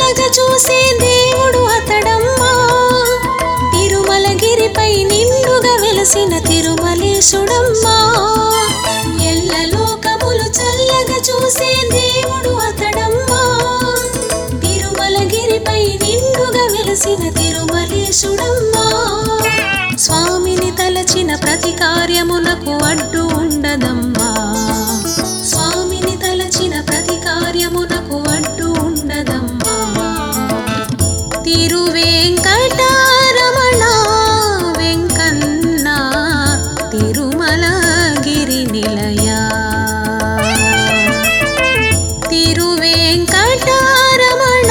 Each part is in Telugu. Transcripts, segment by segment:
చల్లగా చూసే దేవుడు అతడమ్మా తిరుమలగిరిపై నిండుగా వెలసిన తిరుమలేశుడమ్మా ఎల్ల లోకములు చల్లగా చూసే దేవుడు అతడమ్మా తిరుమలగిరిపై నిండుగా వెలసిన తిరుమలేశుడమ్మా స్వామిని తలచిన ప్రతి కార్యమునకు అడ్డు ఉండదమ్మా స్వామిని తలచిన ప్రతి కార్యమునకు అడ్డు ఉండదమ్మా తిరువేంకటరమణ వెంకన్న తిరుమలగిరి నిలయ తిరువేంకటరమణ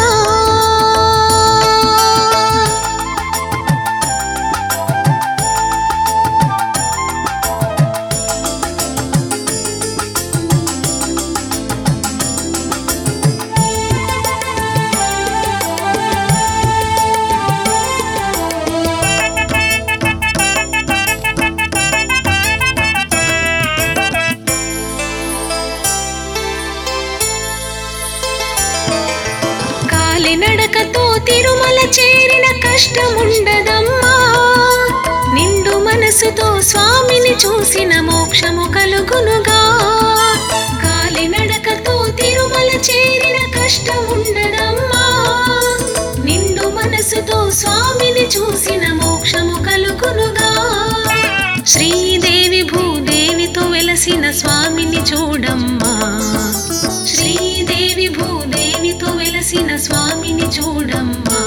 కాలినడకతో తిరుమల చేరిన కష్టముండదమ్మా నిండు మనసుతో స్వామిని చూసిన మోక్షము కలుగునుగా కాలినడకతో తిరుమల చేరిన కష్టముండదమ్మా నిండు మనసుతో స్వామిని చూసిన మోక్షము కలుగునుగా శ్రీదేవి భూదేవితో వెలసిన స్వామిని చూడమ్మా శ్రీదేవి భూదేవితో వెలసిన స్వామిని చూడమ్మా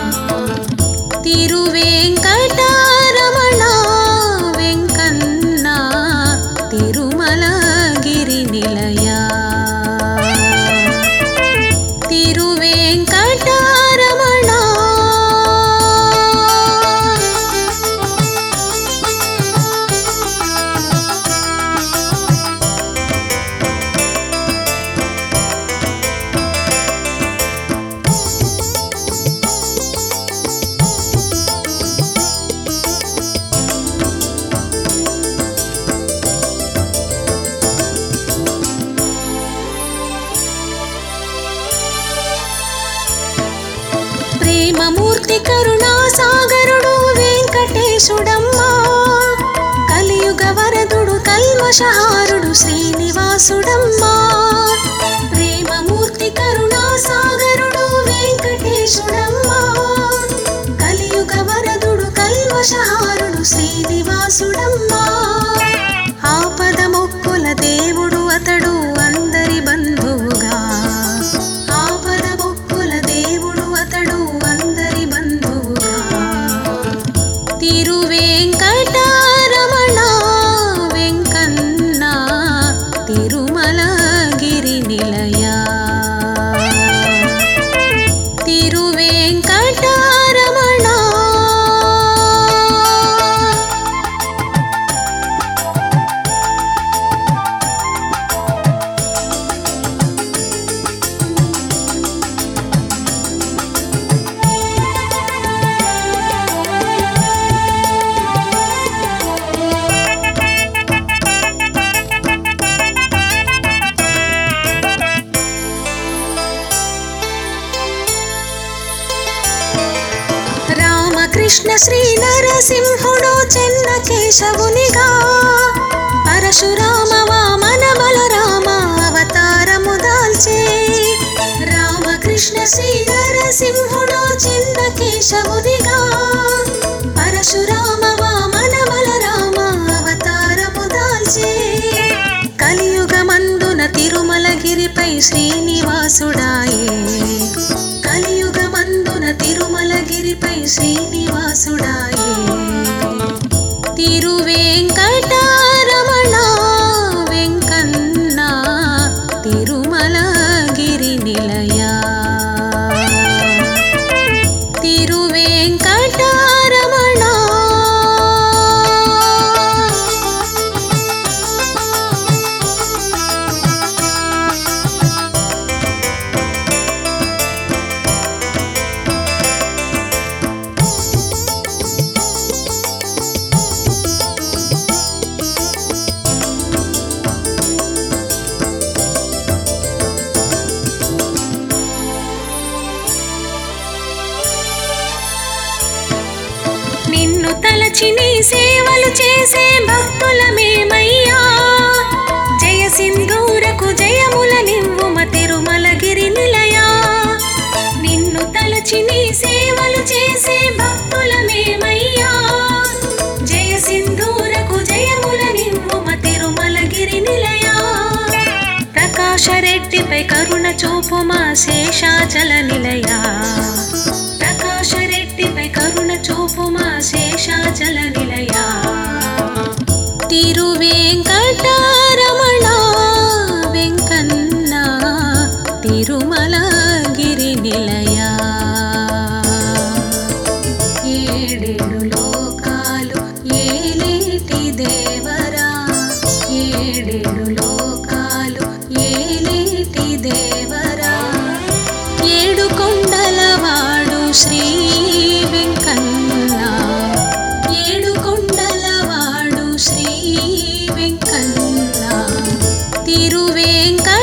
తిరువేంకటరమణ వెంకన్న తిరుమలగిరి నిలయ తిరువేంకటరమణ ప్రేమమూర్తి కరుణా సాగరుడు వెంకటేశుడమ్మా కలియుగ వరదుడు కల్మషహారుడు శ్రీనివాసుడమ్మా ప్రేమమూర్తి కరుణా సాగరుడు వెంకటేశుడమ్మా కలియుగ వరదుడు కల్మషహారుడు శ్రీనివాసుడమ్మా ఆపద మొక్కుల దేవుడు అతడు అందరి బంధువుగా ఆపద మొక్కుల దేవుడు అతడు అందరి బంధువుగా తిరువేంకటరమణ వెంకన్న తిరుమలగిరి నిలయ తిరువేంకటరమణ రామకృష్ణ శ్రీ నరసింహుడు చెన్న కేశవునిగా పరశురామ వామన బలరామ అవతారము దాల్చే రామకృష్ణ శ్రీ నరసింహుడు చెన్న కేశవునిగా పరశురామ వామన బలరామ అవతారము దాల్చే కలియుగమందున తిరుమలగిరిపై శ్రీనివాసుడాయే కలియుగమందున తిరుమలగిరిపై శ్రీనివాసుడాయే తిరువేంకటరమణ వెంకన్న తిరుమలగిరి నిలయ తిరువేంకటరమణ నిన్ను తలచి నీ సేవలు చేసే భక్తులమేమయ్యా జయ సింధూరకు జయముల నివ్వుమ తిరుమలగిరి నిలయా నిన్ను తలచి నీ సేవలు చేసే భక్తులమేమయ్యా జయ సింధూరకు జయముల నివ్వుమ తిరుమలగిరి నిలయా ప్రకాశరెడ్డిపై కరుణ చూపు మా శేషాచల నిలయా ప్రకాశరెడ్డిపై కరుణ చూపు మా శేషాచల నిలయా తిరువేంకటారమణ వెంకన్న తిరుమలగిరి నిలయా ఏడేడు లోకాలు ఏలేటి దేవరా ఏడేడు లోకాలు ఏలేటి దేవరా ఏడు కొండలవాడు శ్రీ వెంకన్న ఏడు కొండలవాడు శ్రీ వెంకన్న తిరువేంకటారమణ